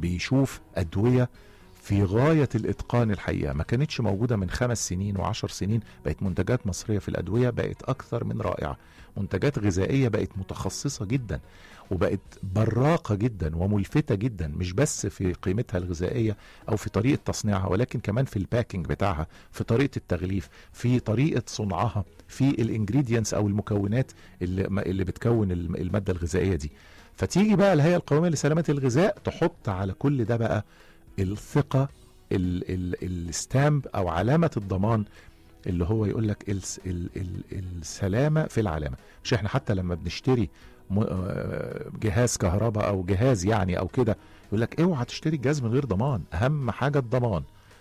بيشوف ادويه في غايه الاتقان الحقيقه ما كانتش موجوده من خمس سنين وعشر سنين بقت منتجات مصريه في الادويه بقت اكثر من رائعه منتجات غذائيه بقت متخصصه جدا وبقت براقه جدا وملفته جدا مش بس في قيمتها الغذائيه او في طريقه تصنيعها ولكن كمان في الباكينج بتاعها في طريقه التغليف في طريقه صنعها في الانجريدينتس او المكونات اللي, اللي بتكون الم- الماده الغذائيه دي فتيجي بقى الهيئه القوميه لسلامه الغذاء تحط على كل ده بقى الثقه ال ال الستامب او علامه الضمان اللي هو يقول لك الس ال ال السلامه في العلامه مش احنا حتى لما بنشتري م- آه، جهاز كهرباء او جهاز يعني او كده يقول لك اوعى تشتري الجهاز من غير ضمان اهم حاجه الضمان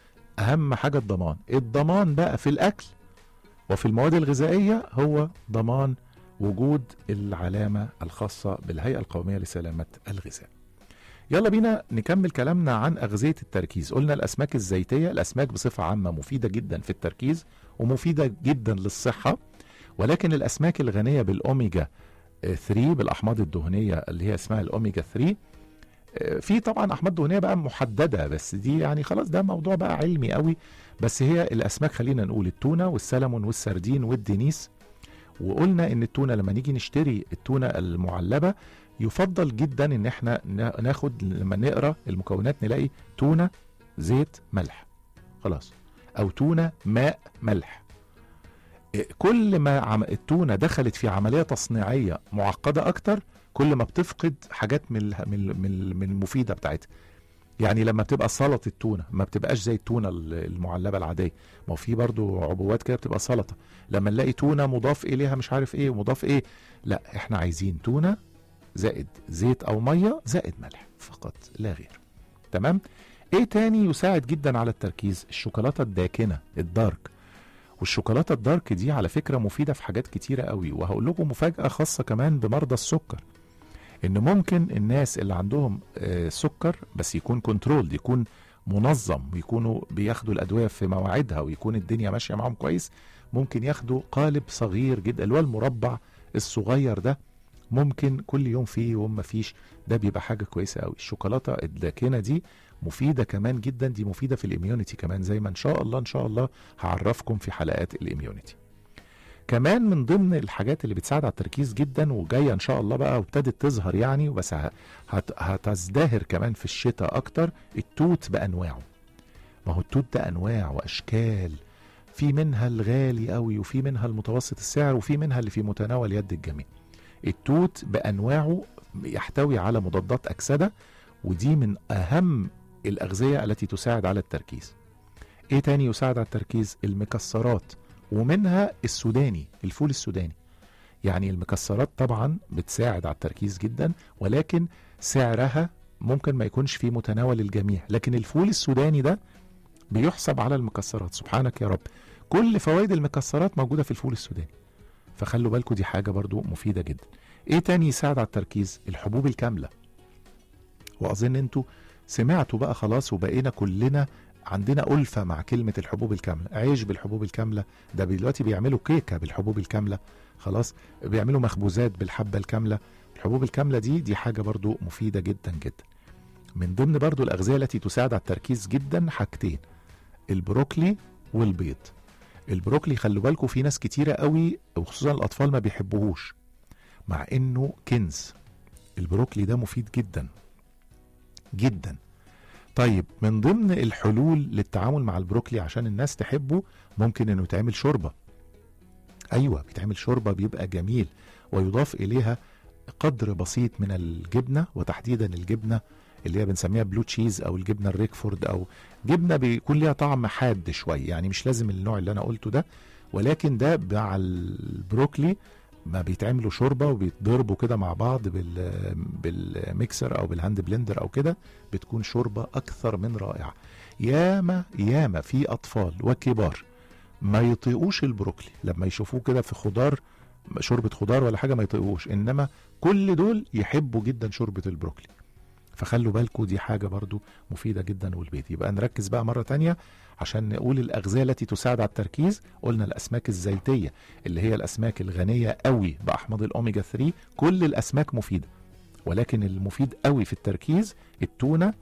اهم حاجه الضمان الضمان بقى في الاكل وفي المواد الغذائيه هو ضمان وجود العلامه الخاصه بالهيئه القوميه لسلامه الغذاء يلا بينا نكمل كلامنا عن أغذية التركيز قلنا الأسماك الزيتية الأسماك بصفة عامة مفيدة جدا في التركيز ومفيدة جدا للصحة ولكن الأسماك الغنية بالأوميجا آه، 3 بالأحماض الدهنية اللي هي اسمها الأوميجا 3 آه، في طبعا أحماض دهنية بقى محددة بس دي يعني خلاص ده موضوع بقى علمي قوي بس هي الأسماك خلينا نقول التونة والسلمون والسردين والدنيس وقلنا ان التونه لما نيجي نشتري التونه المعلبه يفضل جدا ان احنا نا- ناخد لما نقرا المكونات نلاقي تونه زيت ملح خلاص او تونه ماء ملح إيه، كل ما عم- التونه دخلت في عمليه تصنيعيه معقده اكتر كل ما بتفقد حاجات من ال- من ال- من ال- من المفيده بتاعتها يعني لما بتبقى سلطه التونه ما بتبقاش زي التونه ال- المعلبه العاديه ما هو في برضو عبوات كده بتبقى سلطه لما نلاقي تونه مضاف اليها مش عارف ايه ومضاف ايه لا احنا عايزين تونه زائد زيت او ميه زائد ملح فقط لا غير تمام ايه تاني يساعد جدا على التركيز الشوكولاته الداكنه الدارك والشوكولاته الدارك دي على فكره مفيده في حاجات كتيره قوي وهقول لكم مفاجاه خاصه كمان بمرضى السكر ان ممكن الناس اللي عندهم آه، سكر بس يكون كنترول يكون منظم ويكونوا بياخدوا الادويه في مواعيدها ويكون الدنيا ماشيه معاهم كويس ممكن ياخدوا قالب صغير جدا اللي هو المربع الصغير ده ممكن كل يوم فيه يوم ما فيش ده بيبقى حاجه كويسه قوي الشوكولاته الداكنه دي مفيده كمان جدا دي مفيده في الاميونيتي كمان زي ما ان شاء الله ان شاء الله هعرفكم في حلقات الاميونيتي كمان من ضمن الحاجات اللي بتساعد على التركيز جدا وجايه ان شاء الله بقى وابتدت تظهر يعني بس ه- هت هتزدهر كمان في الشتاء اكتر التوت بانواعه ما هو التوت ده انواع واشكال في منها الغالي قوي وفي منها المتوسط السعر وفي منها اللي في متناول يد الجميع التوت بانواعه يحتوي على مضادات اكسده ودي من اهم الاغذيه التي تساعد على التركيز ايه تاني يساعد على التركيز المكسرات ومنها السوداني الفول السوداني يعني المكسرات طبعا بتساعد على التركيز جدا ولكن سعرها ممكن ما يكونش في متناول الجميع لكن الفول السوداني ده بيحسب على المكسرات سبحانك يا رب كل فوائد المكسرات موجودة في الفول السوداني فخلوا بالكم دي حاجة برضو مفيدة جدا ايه تاني يساعد على التركيز الحبوب الكاملة واظن انتوا سمعتوا بقى خلاص وبقينا كلنا عندنا ألفة مع كلمة الحبوب الكاملة عيش بالحبوب الكاملة ده دلوقتي بيعملوا كيكة بالحبوب الكاملة خلاص بيعملوا مخبوزات بالحبة الكاملة الحبوب الكاملة دي دي حاجة برضو مفيدة جدا جدا من ضمن برضو الأغذية التي تساعد على التركيز جدا حاجتين البروكلي والبيض البروكلي خلوا بالكم في ناس كتيرة قوي وخصوصا الأطفال ما بيحبوهوش مع إنه كنز البروكلي ده مفيد جدا جدا طيب من ضمن الحلول للتعامل مع البروكلي عشان الناس تحبه ممكن انه يتعمل شوربه ايوه بيتعمل شوربه بيبقى جميل ويضاف اليها قدر بسيط من الجبنه وتحديدا الجبنه اللي هي بنسميها بلو تشيز او الجبنه الريكفورد او جبنه بيكون ليها طعم حاد شويه يعني مش لازم النوع اللي انا قلته ده ولكن ده مع البروكلي ما بيتعملوا شوربه وبيتضربوا كده مع بعض بال بالميكسر او بالهاند بلندر او كده بتكون شوربه اكثر من رائعه ياما ياما في اطفال وكبار ما يطيقوش البروكلي لما يشوفوه كده في خضار شوربه خضار ولا حاجه ما يطيقوش انما كل دول يحبوا جدا شوربه البروكلي فخلوا بالكم دي حاجه برضو مفيده جدا والبيت يبقى نركز بقى مره تانية عشان نقول الاغذيه التي تساعد على التركيز قلنا الاسماك الزيتيه اللي هي الاسماك الغنيه قوي باحماض الاوميجا 3 كل الاسماك مفيده ولكن المفيد قوي في التركيز التونه